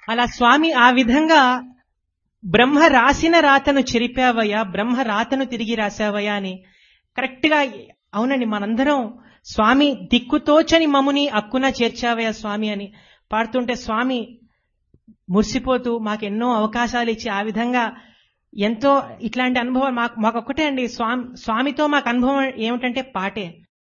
అలా స్వామి ఆ విధంగా బ్రహ్మ రాసిన రాతను చెరిపావయ్యా బ్రహ్మ రాతను తిరిగి రాసావయ్యా అని కరెక్ట్ గా అవునండి మనందరం స్వామి దిక్కుతోచని మముని అక్కున చేర్చావయ్యా స్వామి అని పాడుతుంటే స్వామి మురిసిపోతూ మాకు ఎన్నో అవకాశాలు ఇచ్చి ఆ విధంగా ఎంతో ఇట్లాంటి అనుభవం మాకు మాకొక్కటే అండి స్వామి స్వామితో మాకు అనుభవం ఏమిటంటే పాటే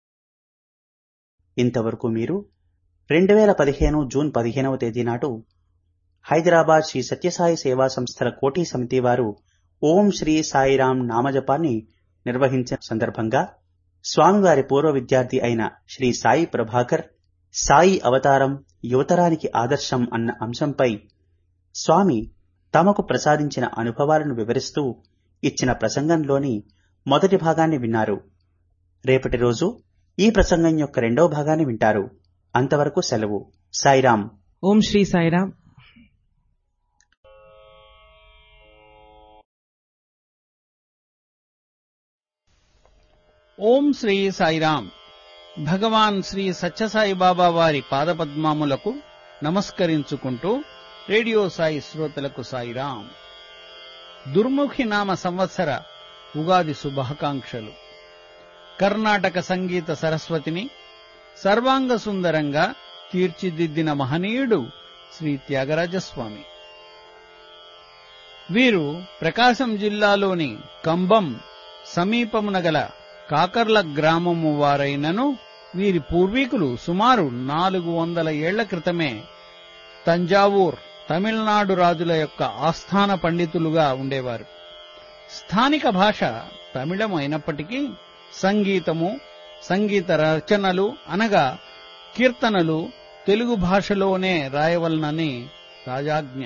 ఇంతవరకు మీరు రెండు వేల పదిహేను జూన్ పదిహేనవ తేదీ నాడు హైదరాబాద్ శ్రీ సత్యసాయి సేవా సంస్థల కోటి సమితి వారు ఓం శ్రీ సాయిరాం నామజపాన్ని నిర్వహించిన సందర్భంగా స్వామివారి పూర్వ విద్యార్థి అయిన శ్రీ సాయి ప్రభాకర్ సాయి అవతారం యువతరానికి ఆదర్శం అన్న అంశంపై స్వామి తమకు ప్రసాదించిన అనుభవాలను వివరిస్తూ ఇచ్చిన ప్రసంగంలోని మొదటి భాగాన్ని విన్నారు రేపటి రోజు ఈ ప్రసంగం యొక్క రెండవ భాగాన్ని వింటారు అంతవరకు సెలవు సాయిరాం ఓం శ్రీ సాయిరామ్ ఓం శ్రీ సాయిరాం భగవాన్ శ్రీ సత్యసాయి బాబా వారి పాదపద్మములకు నమస్కరించుకుంటూ రేడియో సాయి శ్రోతలకు సాయిరాం దుర్ముఖి నామ సంవత్సర ఉగాది శుభాకాంక్షలు కర్ణాటక సంగీత సరస్వతిని సర్వాంగ సుందరంగా తీర్చిదిద్దిన మహనీయుడు శ్రీ త్యాగరాజస్వామి వీరు ప్రకాశం జిల్లాలోని కంబం సమీపమున గల కాకర్ల గ్రామము వారైనను వీరి పూర్వీకులు సుమారు నాలుగు వందల ఏళ్ల క్రితమే తంజావూర్ తమిళనాడు రాజుల యొక్క ఆస్థాన పండితులుగా ఉండేవారు స్థానిక భాష తమిళం అయినప్పటికీ సంగీతము సంగీత రచనలు అనగా కీర్తనలు తెలుగు భాషలోనే రాయవలనని రాజాజ్ఞ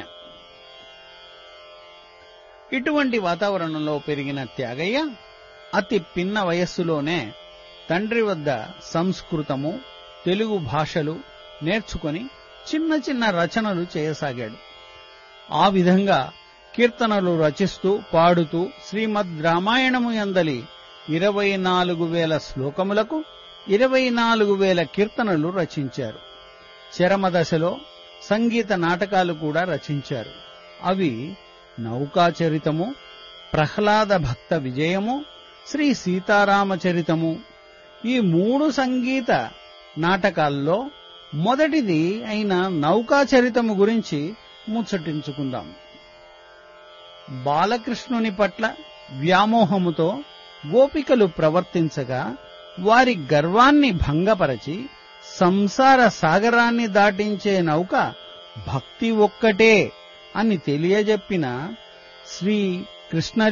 ఇటువంటి వాతావరణంలో పెరిగిన త్యాగయ్య అతి పిన్న వయస్సులోనే తండ్రి వద్ద సంస్కృతము తెలుగు భాషలు నేర్చుకొని చిన్న చిన్న రచనలు చేయసాగాడు ఆ విధంగా కీర్తనలు రచిస్తూ పాడుతూ శ్రీమద్ రామాయణము యందలి ఇరవై నాలుగు వేల శ్లోకములకు ఇరవై నాలుగు వేల కీర్తనలు రచించారు చరమదశలో సంగీత నాటకాలు కూడా రచించారు అవి నౌకాచరితము ప్రహ్లాద భక్త విజయము శ్రీ సీతారామచరితము ఈ మూడు సంగీత నాటకాల్లో మొదటిది అయిన నౌకాచరితము గురించి ముచ్చటించుకుందాం బాలకృష్ణుని పట్ల వ్యామోహముతో గోపికలు ప్రవర్తించగా వారి గర్వాన్ని భంగపరచి సంసార సాగరాన్ని దాటించే నౌక భక్తి ఒక్కటే అని తెలియజెప్పిన శ్రీ కృష్ణ